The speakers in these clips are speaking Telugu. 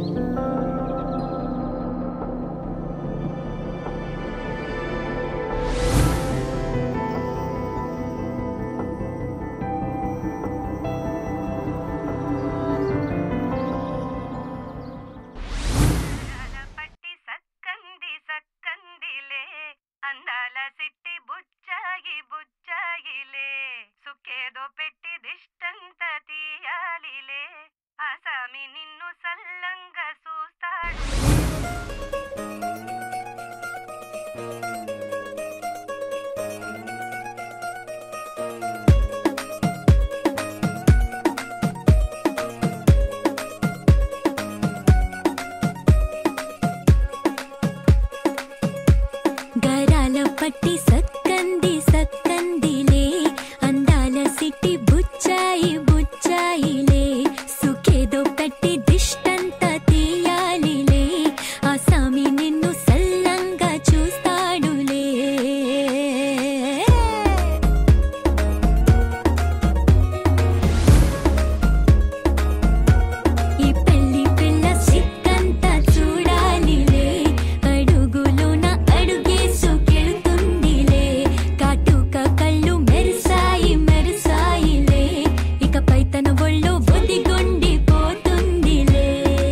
పట్టి సక్కంది సక్కందిలే అందాల సిట్టి బుచ్చాయి బుచ్చాయిలే సుక్కేదో పెట్టి దిష్టంత తీయాలిలే ఆసామి నిన్ను సల్లంగా చూస్తాడు గరాల పట్టి సక్కంది సక్కందిలే అందాల సిట్టి బుచ్చాయి బుచ్చాయిలే సుఖేదో పెట్టి దిష్టంత తీయాలిలే ఆ సామి నిన్ను సల్లంగా చూస్తాడులే ఈ పెళ్లి పిల్ల సిక్కంతా చూడాలిలే అడుగులోన అడుగేసుకెళ్తుందిలే కాటుక కళ్ళు మెరిసాయి మెరిసాయిలే ఇకపై తన ఒళ్ళో ఒదిగొండి పోతుందిలే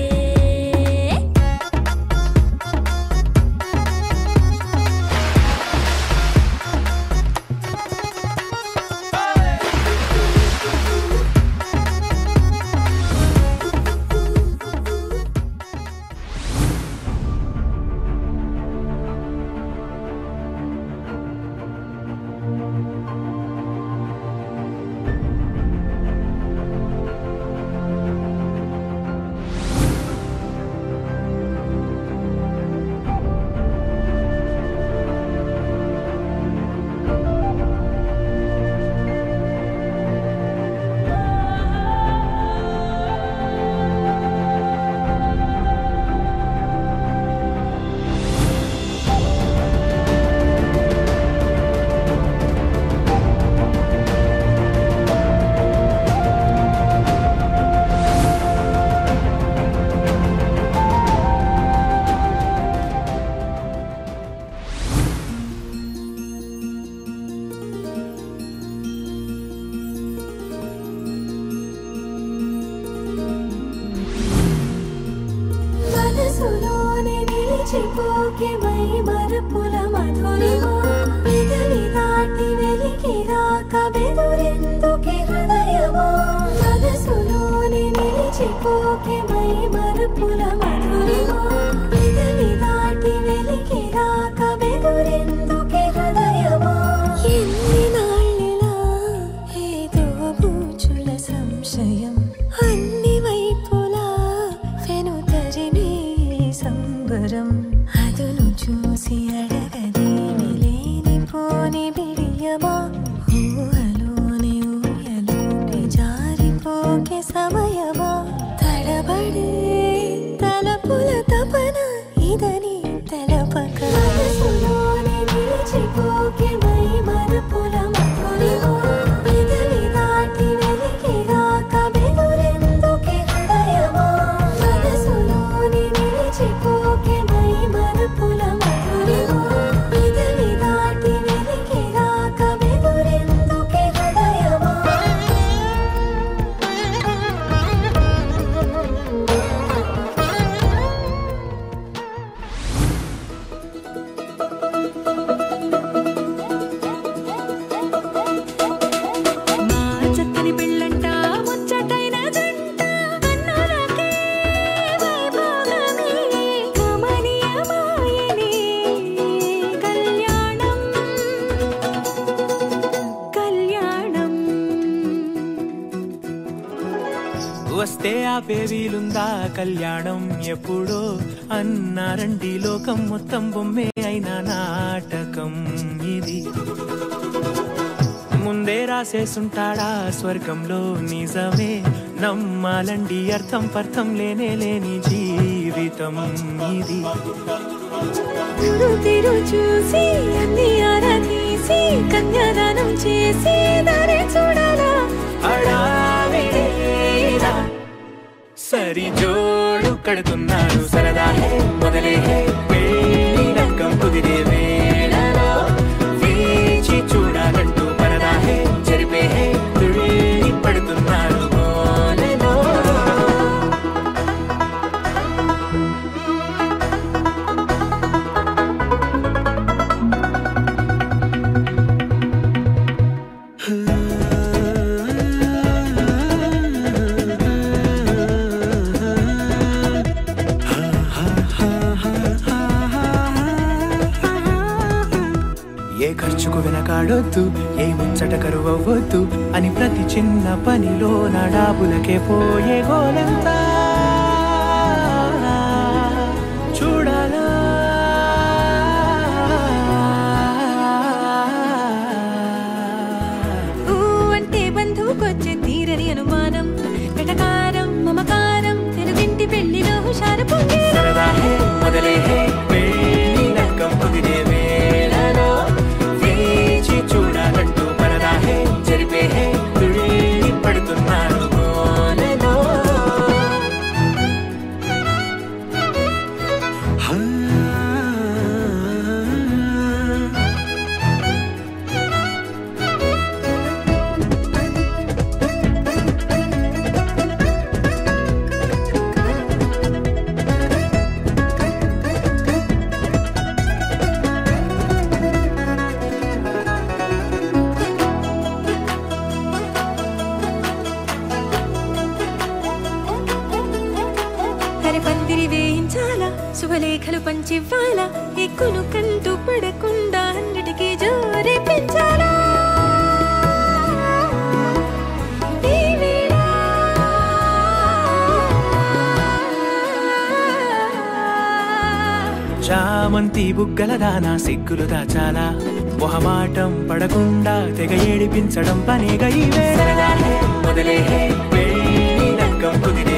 మనసులోనే నిలిచిపోకే మై మరపుల మధురిమా పెదవి దాటి వెలికి రాక బెదురెందుకే హృదయమా మనసులోనే నిలిచిపోకే మై మరపుల మధురిమా పెదవి దాటి వెలికి రాక బెదురెందుకే హృదయమా ఎన్ని నాళ్ళిలా ఏదో బూచుల సంశయం అన్ని వైపులా వెనుతరినే సంబరం అదును చూసి అడగదేమి లేనిపోని బిడియమా ఊహలోని ఊయలోకి జారిపోకే సమయమా తడబడే తలపుల తపన ఇదని తెలపక మనసులోనే నిలిచిపోకే మై మరపుల మధురిమా పెదవి దాటి వెలికి రాక బెదురెందుకే హృదయమా మనసులోనే నిలిచిపోకే మై మరపుల మధురిమా పెదవి దాటి వెలికి రాక బెదురెందుకే హృదయమా మా చక్కని పెళ్ళంట ముచ్చటైన జంట కన్నులకే వైభోగమే కమనీయమాయనే కళ్యాణం కళ్యాణం వస్తే ఆ పేవీలుందా కళ్యాణం ఎప్పుడో అన్నారండి లోకం మొత్తం బొమ్మే అయిన నాటకం ఇది ముందే రాసేసుంటాడా స్వర్గంలో నిజమే నమ్మాలండి అర్థం పర్థం లేనే లేని జీవితం ఇది తిరు తిరు చూసి అన్ని ఆరా తీసి కన్యాదానం చేసి దారి చూడాలా హడావిడిలా సరి జోడు కడుతున్నారు సరదా హే మొదలే హే పెళ్లి లగ్గం కుదిరే వేళలో వేచి చూడాలంటూ పరదా హే జరిపే హే తుళ్ళి పడుతున్నారు గోలలో. ఏ ఖర్చుకు వెనకాడొద్దు ఏ ముచ్చట కరువవ్వొద్దు అని ప్రతి చిన్న పనిలో నా డాబులకే పోయే గోలంతా చూడాలా ఊ అంటే బంధువుకొచ్చే తీరని అనుమానం వెటకారం మమకారం తెలుగింటి పెళ్లిలో హుషారు పొంగే సరదా హే మొదలే హే పెళ్లి లగ్గం కుదిరే వేళలో వేచి చూడాలంటూ పరదా హే జరిపే హే తుళ్ళి పడుతున్నారు గోలలో. తన పందిరి వేయించాలా శుభలేఖలు పంచివ్వాలా ఎక్కును కంటూ పడకుండా అన్నిటికీ జోరే పెంచాలా ఈ వేళ చామంతి బుగ్గల దానా సిగ్గులు దాచాలా మొహమాటం పడకుండా తెగ ఏడిపించడం పనిగా ఈ వేళ మొదలే హే పెళ్లి లగ్గం కుదిరే